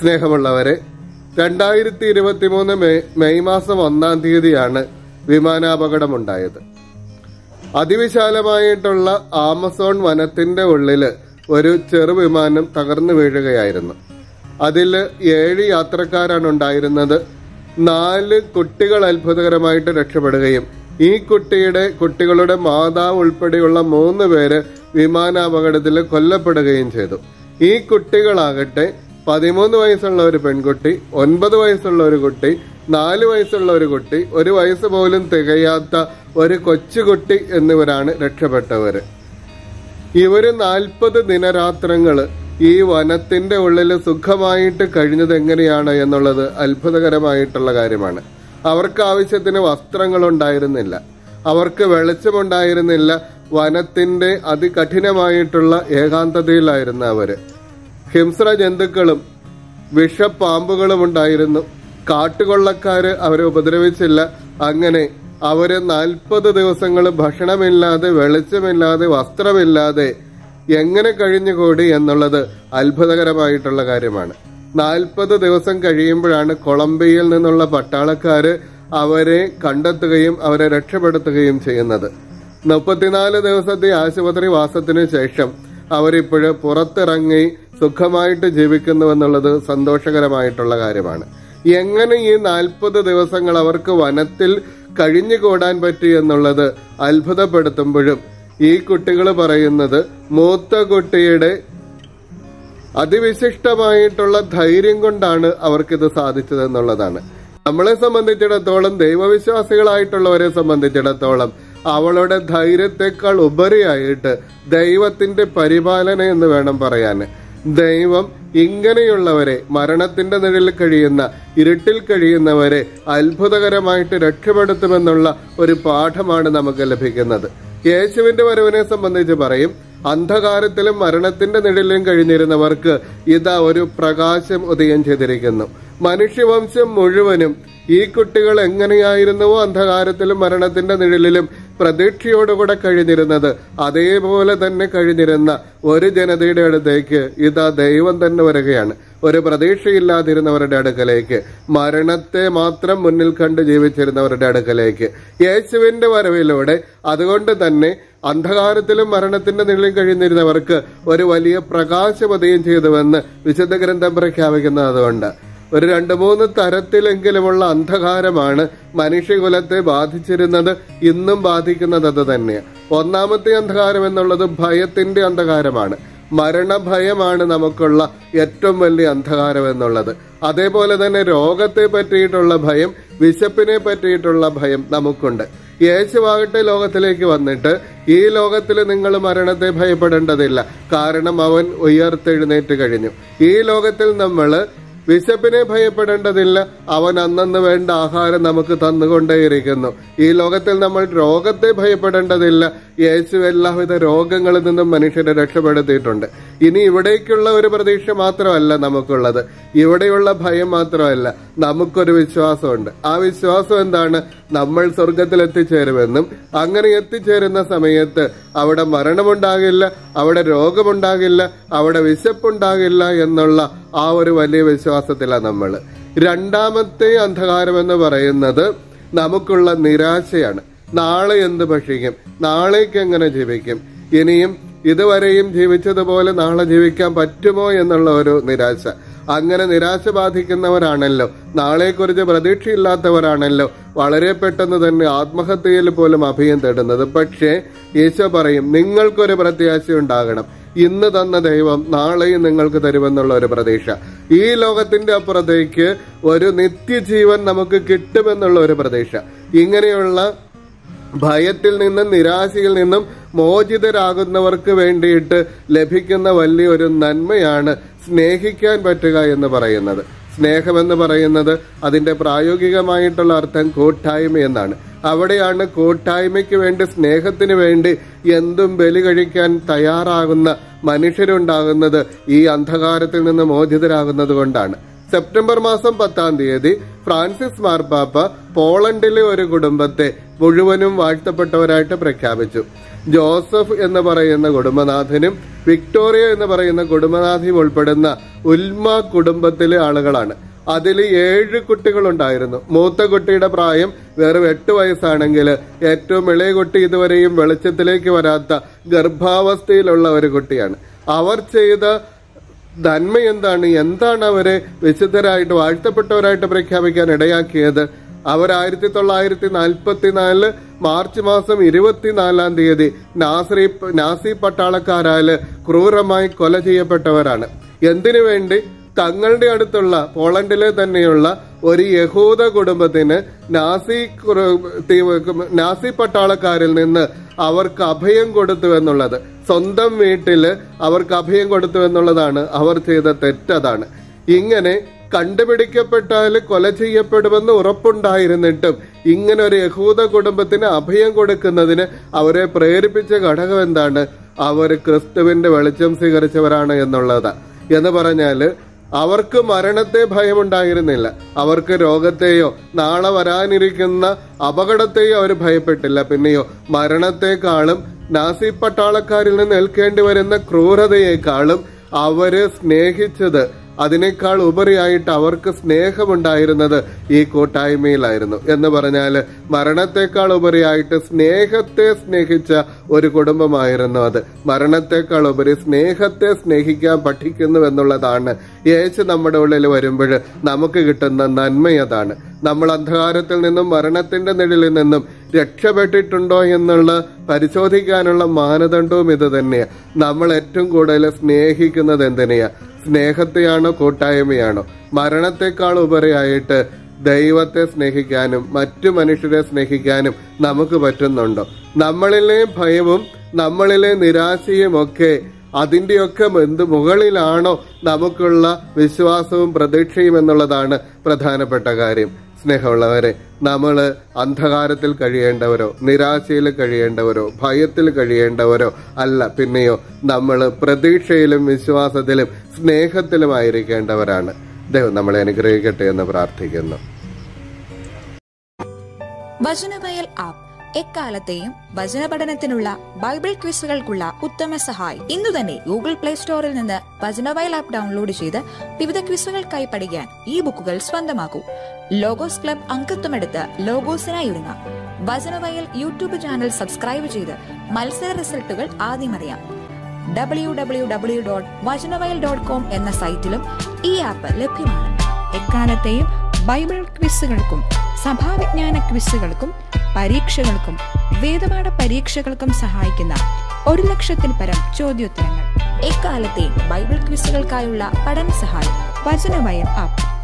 സ്നേഹമുള്ളവരെ രണ്ടായിരത്തി ഇരുപത്തി മൂന്ന് മെയ് മെയ് മാസം ഒന്നാം തീയതിയാണ് വിമാനാപകടമുണ്ടായത് അതിവിശാലമായിട്ടുള്ള ആമസോൺ വനത്തിന്റെ ഉള്ളില് ഒരു ചെറു വിമാനം തകർന്നു വീഴുകയായിരുന്നു അതിൽ ഏഴ് യാത്രക്കാരാണ് ഉണ്ടായിരുന്നത് നാല് കുട്ടികൾ അത്ഭുതകരമായിട്ട് രക്ഷപ്പെടുകയും ഈ കുട്ടിയുടെ കുട്ടികളുടെ മാതാവ് ഉൾപ്പെടെയുള്ള മൂന്ന് പേര് വിമാനാപകടത്തിൽ കൊല്ലപ്പെടുകയും ചെയ്തു ഈ കുട്ടികളാകട്ടെ പതിമൂന്ന് വയസ്സുള്ള ഒരു പെൺകുട്ടി ഒൻപത് വയസ്സുള്ള ഒരു കുട്ടി നാല് വയസ്സുള്ള ഒരു കുട്ടി ഒരു വയസ്സ് പോലും തികയാത്ത ഒരു കൊച്ചുകുട്ടി എന്നിവരാണ് രക്ഷപ്പെട്ടവര് ഇവര് നാൽപ്പത് ദിനരാത്രങ്ങള് ഈ വനത്തിന്റെ ഉള്ളിൽ സുഖമായിട്ട് കഴിഞ്ഞത് എങ്ങനെയാണ് എന്നുള്ളത് അത്ഭുതകരമായിട്ടുള്ള കാര്യമാണ് അവർക്ക് ആവശ്യത്തിന് വസ്ത്രങ്ങൾ ഉണ്ടായിരുന്നില്ല അവർക്ക് വെളിച്ചമുണ്ടായിരുന്നില്ല വനത്തിന്റെ അതികഠിനമായിട്ടുള്ള ഏകാന്തതയിലായിരുന്നു അവര് ഹിംസ്ര ജന്തുക്കളും വിഷപ്പാമ്പുകളും ഉണ്ടായിരുന്നു കാട്ടുകൊള്ളക്കാര് അവരെ ഉപദ്രവിച്ചില്ല അങ്ങനെ അവര് നാൽപ്പത് ദിവസങ്ങൾ ഭക്ഷണമില്ലാതെ വെളിച്ചമില്ലാതെ വസ്ത്രമില്ലാതെ എങ്ങനെ കഴിഞ്ഞുകൂടി എന്നുള്ളത് അത്ഭുതകരമായിട്ടുള്ള കാര്യമാണ് നാൽപ്പത് ദിവസം കഴിയുമ്പോഴാണ് കൊളംബിയയിൽ നിന്നുള്ള പട്ടാളക്കാര് അവരെ കണ്ടെത്തുകയും അവരെ രക്ഷപ്പെടുത്തുകയും ചെയ്യുന്നത് മുപ്പത്തിനാല് ദിവസത്തെ ആശുപത്രി വാസത്തിനു ശേഷം അവരിപ്പോഴ് പുറത്തിറങ്ങി സുഖമായിട്ട് ജീവിക്കുന്നുവെന്നുള്ളത് സന്തോഷകരമായിട്ടുള്ള കാര്യമാണ് എങ്ങനെ ഈ നാൽപ്പത് ദിവസങ്ങൾ അവർക്ക് വനത്തിൽ കഴിഞ്ഞുകൂടാൻ പറ്റി എന്നുള്ളത് അത്ഭുതപ്പെടുത്തുമ്പോഴും ഈ കുട്ടികൾ പറയുന്നത് മൂത്ത കുട്ടിയുടെ അതിവിശിഷ്ടമായിട്ടുള്ള ധൈര്യം കൊണ്ടാണ് അവർക്കിത് സാധിച്ചതെന്നുള്ളതാണ് നമ്മളെ സംബന്ധിച്ചിടത്തോളം ദൈവവിശ്വാസികളായിട്ടുള്ളവരെ സംബന്ധിച്ചിടത്തോളം അവളുടെ ധൈര്യത്തെക്കാൾ ഉപരിയായിട്ട് ദൈവത്തിന്റെ പരിപാലന എന്ന് വേണം പറയാൻ ദൈവം ഇങ്ങനെയുള്ളവരെ മരണത്തിന്റെ നിഴലിൽ കഴിയുന്ന ഇരുട്ടിൽ കഴിയുന്നവരെ അത്ഭുതകരമായിട്ട് രക്ഷപ്പെടുത്തുമെന്നുള്ള ഒരു പാഠമാണ് നമുക്ക് ലഭിക്കുന്നത് യേശുവിന്റെ വരവിനെ സംബന്ധിച്ച് പറയും അന്ധകാരത്തിലും മരണത്തിന്റെ നിഴലിലും കഴിഞ്ഞിരുന്നവർക്ക് ഇതാ ഒരു പ്രകാശം ഉദയം ചെയ്തിരിക്കുന്നു മനുഷ്യവംശം മുഴുവനും ഈ കുട്ടികൾ എങ്ങനെയായിരുന്നുവോ അന്ധകാരത്തിലും മരണത്തിന്റെ നിഴലിലും പ്രതീക്ഷയോടുകൂടെ കഴിഞ്ഞിരുന്നത് അതേപോലെ തന്നെ കഴിഞ്ഞിരുന്ന ഒരു ജനതയുടെ അടുത്തേക്ക് ഇതാ ദൈവം തന്നെ വരികയാണ് ഒരു പ്രതീക്ഷയില്ലാതിരുന്നവരുടെ അടുക്കലേക്ക് മരണത്തെ മാത്രം മുന്നിൽ കണ്ട് ജീവിച്ചിരുന്നവരുടെ അടുക്കലേക്ക് യേശുവിന്റെ വരവിലൂടെ അതുകൊണ്ട് തന്നെ അന്ധകാരത്തിലും മരണത്തിന്റെ നിഴലിൽ കഴിയുന്നിരുന്നവർക്ക് ഒരു വലിയ പ്രകാശപതയും ചെയ്തുവെന്ന് വിശുദ്ധ ഗ്രന്ഥം പ്രഖ്യാപിക്കുന്നത് അതുകൊണ്ട് ഒരു രണ്ട് മൂന്ന് തരത്തിലെങ്കിലുമുള്ള അന്ധകാരമാണ് മനുഷ്യകുലത്തെ ബാധിച്ചിരുന്നത് ഇന്നും ബാധിക്കുന്നത് അത് തന്നെയാണ് ഒന്നാമത്തെ അന്ധകാരം എന്നുള്ളത് ഭയത്തിന്റെ അന്ധകാരമാണ് മരണഭയമാണ് നമുക്കുള്ള ഏറ്റവും വലിയ അന്ധകാരം എന്നുള്ളത് അതേപോലെ തന്നെ രോഗത്തെ പറ്റിയിട്ടുള്ള ഭയം വിശപ്പിനെ പറ്റിയിട്ടുള്ള ഭയം നമുക്കുണ്ട് യേശുവാകട്ടെ ലോകത്തിലേക്ക് വന്നിട്ട് ഈ ലോകത്തിൽ നിങ്ങൾ മരണത്തെ ഭയപ്പെടേണ്ടതില്ല കാരണം അവൻ ഉയർത്തെഴുന്നേറ്റ് കഴിഞ്ഞു ഈ ലോകത്തിൽ നമ്മൾ വിശപ്പിനെ ഭയപ്പെടേണ്ടതില്ല അവൻ അന്നന്ന് വേണ്ട ആഹാരം നമുക്ക് തന്നുകൊണ്ടേയിരിക്കുന്നു ഈ ലോകത്തിൽ നമ്മൾ രോഗത്തെ ഭയപ്പെടേണ്ടതില്ല യേശു എല്ലാവിധ രോഗങ്ങളിൽ നിന്നും മനുഷ്യരെ രക്ഷപ്പെടുത്തിയിട്ടുണ്ട് ഇനി ഇവിടേക്കുള്ള ഒരു പ്രതീക്ഷ മാത്രമല്ല നമുക്കുള്ളത് ഇവിടെയുള്ള ഭയം മാത്രമല്ല നമുക്കൊരു വിശ്വാസമുണ്ട് ആ വിശ്വാസം എന്താണ് നമ്മൾ സ്വർഗത്തിൽ എത്തിച്ചേരുമെന്നും അങ്ങനെ എത്തിച്ചേരുന്ന സമയത്ത് അവിടെ മരണമുണ്ടാകില്ല അവിടെ രോഗമുണ്ടാകില്ല അവിടെ വിശപ്പുണ്ടാകില്ല എന്നുള്ള ആ ഒരു വലിയ വിശ്വാസത്തിലാണ് നമ്മൾ രണ്ടാമത്തെ അന്ധകാരം എന്ന് പറയുന്നത് നമുക്കുള്ള നിരാശയാണ് നാളെ എന്ത് ഭക്ഷിക്കും നാളേക്ക് എങ്ങനെ ജീവിക്കും ഇനിയും ഇതുവരെയും ജീവിച്ചതുപോലെ നാളെ ജീവിക്കാൻ പറ്റുമോ എന്നുള്ള ഒരു നിരാശ അങ്ങനെ നിരാശ ബാധിക്കുന്നവരാണല്ലോ നാളെക്കുറിച്ച് പ്രതീക്ഷയില്ലാത്തവരാണല്ലോ വളരെ പെട്ടെന്ന് തന്നെ ആത്മഹത്യയിൽ പോലും അഭയം തേടുന്നത് പക്ഷേ ഈശോ പറയും നിങ്ങൾക്കൊരു പ്രത്യാശ ഉണ്ടാകണം ഇന്ന് തന്ന ദൈവം നാളെയും നിങ്ങൾക്ക് തരുമെന്നുള്ള ഒരു പ്രതീക്ഷ ഈ ലോകത്തിന്റെ അപ്പുറത്തേക്ക് ഒരു നിത്യജീവൻ നമുക്ക് കിട്ടുമെന്നുള്ള ഒരു പ്രതീക്ഷ ഇങ്ങനെയുള്ള ഭയത്തിൽ നിന്നും നിരാശയിൽ നിന്നും മോചിതരാകുന്നവർക്ക് വേണ്ടിയിട്ട് ലഭിക്കുന്ന വലിയൊരു നന്മയാണ് സ്നേഹിക്കാൻ പറ്റുക എന്ന് പറയുന്നത് സ്നേഹമെന്ന് പറയുന്നത് അതിന്റെ പ്രായോഗികമായിട്ടുള്ള അർത്ഥം കൂട്ടായ്മ എന്നാണ് അവിടെയാണ് കൂട്ടായ്മയ്ക്ക് വേണ്ടി സ്നേഹത്തിന് വേണ്ടി എന്തും ബലി കഴിക്കാൻ തയ്യാറാകുന്ന മനുഷ്യരുണ്ടാകുന്നത് ഈ അന്ധകാരത്തിൽ നിന്ന് മോചിതരാകുന്നത് കൊണ്ടാണ് സെപ്റ്റംബർ മാസം പത്താം തീയതി ഫ്രാൻസിസ് മാർപ്പാപ്പ പോളണ്ടിലെ ഒരു കുടുംബത്തെ മുഴുവനും വാഴ്ത്തപ്പെട്ടവരായിട്ട് പ്രഖ്യാപിച്ചു ജോസഫ് എന്ന് പറയുന്ന കുടുംബനാഥനും വിക്ടോറിയ എന്ന് പറയുന്ന കുടുംബനാഥിയും ഉൾപ്പെടുന്ന ഉൽമ കുടുംബത്തിലെ ആളുകളാണ് അതിൽ ഏഴ് കുട്ടികളുണ്ടായിരുന്നു മൂത്ത കുട്ടിയുടെ പ്രായം വെറും എട്ട് വയസ്സാണെങ്കിൽ ഏറ്റവും ഇളയ കുട്ടി ഇതുവരെയും വെളിച്ചത്തിലേക്ക് വരാത്ത ഗർഭാവസ്ഥയിലുള്ള ഒരു കുട്ടിയാണ് അവർ ചെയ്ത നന്മ എന്താണ് എന്താണ് അവരെ വിശുദ്ധരായിട്ട് വാഴ്ത്തപ്പെട്ടവരായിട്ട് പ്രഖ്യാപിക്കാൻ ഇടയാക്കിയത് അവർ ആയിരത്തി തൊള്ളായിരത്തി നാൽപ്പത്തിനാല് മാർച്ച് മാസം ഇരുപത്തിനാലാം തീയതി നാസറി നാസി പട്ടാളക്കാരാല് ക്രൂരമായി കൊല ചെയ്യപ്പെട്ടവരാണ് എന്തിനു വേണ്ടി തങ്ങളുടെ അടുത്തുള്ള പോളണ്ടിലെ തന്നെയുള്ള ഒരു യഹൂദ കുടുംബത്തിന് നാസി കുറു- തീ- നാസി പട്ടാളക്കാരിൽ നിന്ന് അവർക്ക് അഭയം കൊടുത്തു എന്നുള്ളത് സ്വന്തം വീട്ടില് അവർക്ക് അഭയം കൊടുത്തു എന്നുള്ളതാണ് അവർ ചെയ്ത തെറ്റതാണ് ഇങ്ങനെ കണ്ടുപിടിക്കപ്പെട്ടാൽ കൊല ചെയ്യപ്പെടുമെന്ന് ഉറപ്പുണ്ടായിരുന്നിട്ടും ഇങ്ങനെ ഒരു യഹൂദ കുടുംബത്തിന് അഭയം കൊടുക്കുന്നതിന് അവരെ പ്രേരിപ്പിച്ച ഘടകം എന്താണ് അവർ ക്രിസ്തുവിന്റെ വെളിച്ചം സ്വീകരിച്ചവരാണ് എന്നുള്ളത് എന്ന് പറഞ്ഞാല് അവർക്ക് മരണത്തെ ഭയമുണ്ടായിരുന്നില്ല അവർക്ക് രോഗത്തെയോ നാളെ വരാനിരിക്കുന്ന അപകടത്തെയോ അവർ ഭയപ്പെട്ടില്ല പിന്നെയോ മരണത്തെക്കാളും നാസി പട്ടാളക്കാരിൽ നിന്ന് ഏൽക്കേണ്ടി വരുന്ന ക്രൂരതയെക്കാളും അവര് സ്നേഹിച്ചത് അതിനേക്കാൾ ഉപരിയായിട്ട് അവർക്ക് സ്നേഹമുണ്ടായിരുന്നത് ഈ കൂട്ടായ്മയിലായിരുന്നു എന്ന് പറഞ്ഞാൽ മരണത്തെക്കാൾ ഉപരിയായിട്ട് സ്നേഹത്തെ സ്നേഹിച്ച ഒരു കുടുംബമായിരുന്നു അത് മരണത്തെക്കാൾ ഉപരി സ്നേഹത്തെ സ്നേഹിക്കാൻ പഠിക്കുന്നു എന്നുള്ളതാണ് യേശു നമ്മുടെ ഉള്ളിൽ വരുമ്പോൾ നമുക്ക് കിട്ടുന്ന നന്മയതാണ് നമ്മൾ അന്ധകാരത്തിൽ നിന്നും മരണത്തിന്റെ നിഴലിൽ നിന്നും രക്ഷപ്പെട്ടിട്ടുണ്ടോ എന്നുള്ള പരിശോധിക്കാനുള്ള മാനദണ്ഡവും ഇത് തന്നെയാണ് നമ്മൾ ഏറ്റവും കൂടുതൽ സ്നേഹിക്കുന്നത് എന്തിനെയാ സ്നേഹത്തെയാണോ കൂട്ടായ്മയാണോ മരണത്തെക്കാൾ ഉപരിയായിട്ട് ദൈവത്തെ സ്നേഹിക്കാനും മറ്റു മനുഷ്യരെ സ്നേഹിക്കാനും നമുക്ക് പറ്റുന്നുണ്ടോ നമ്മളിലെ ഭയവും നമ്മളിലെ നിരാശയും ഒക്കെ അതിന്റെയൊക്കെ എന്ത് മുകളിലാണോ നമുക്കുള്ള വിശ്വാസവും പ്രതീക്ഷയും എന്നുള്ളതാണ് പ്രധാനപ്പെട്ട കാര്യം സ്നേഹമുള്ളവരെ നമ്മൾ അന്ധകാരത്തിൽ കഴിയേണ്ടവരോ നിരാശയിൽ കഴിയേണ്ടവരോ ഭയത്തിൽ കഴിയേണ്ടവരോ അല്ല പിന്നെയോ നമ്മൾ പ്രതീക്ഷയിലും വിശ്വാസത്തിലും സ്നേഹത്തിലുമായിരിക്കേണ്ടവരാണ് ദൈവം നമ്മളെ അനുഗ്രഹിക്കട്ടെ എന്ന് പ്രാർത്ഥിക്കുന്നു വചനവയൽ ആപ്പ് എക്കാലത്തെയും വചന പഠനത്തിനുള്ള ബൈബിൾ ക്വിസുകൾക്കുള്ള ഉത്തമ സഹായി ഇന്നു തന്നെ ഗൂഗിൾ പ്ലേ സ്റ്റോറിൽ നിന്ന് വചനവയൽ ആപ്പ് ഡൗൺലോഡ് ചെയ്ത് വിവിധ ക്വിസുകൾക്കായി പഠിക്കാൻ ഈ ബുക്കുകൾ സ്വന്തമാക്കൂ ലോഗോസ് ക്ലബ് അംഗത്വമെടുത്ത് ലോഗോസിനായി ഒരുങ്ങാം വചനവയൽ യൂട്യൂബ് ചാനൽ സബ്സ്ക്രൈബ് ചെയ്ത് മത്സര റിസൾട്ടുകൾ ആദ്യം അറിയാം W W W dot Vachanavayal dot com എന്ന സൈറ്റിലും ഈ ആപ്പ് ലഭ്യമാണ് എക്കാലത്തെയും ബൈബിൾ ക്വിസുകൾക്കും സഭാവിജ്ഞാന ക്വിസുകൾക്കും പരീക്ഷകൾക്കും വേദപാഠ പരീക്ഷകൾക്കും സഹായിക്കുന്ന ഒരു ലക്ഷത്തിൽ പരം ചോദ്യോത്തരങ്ങൾ എക്കാലത്തെയും ബൈബിൾ ക്വിസുകൾക്കായുള്ള പഠന സഹായം വചനവയൽ ആപ്പ്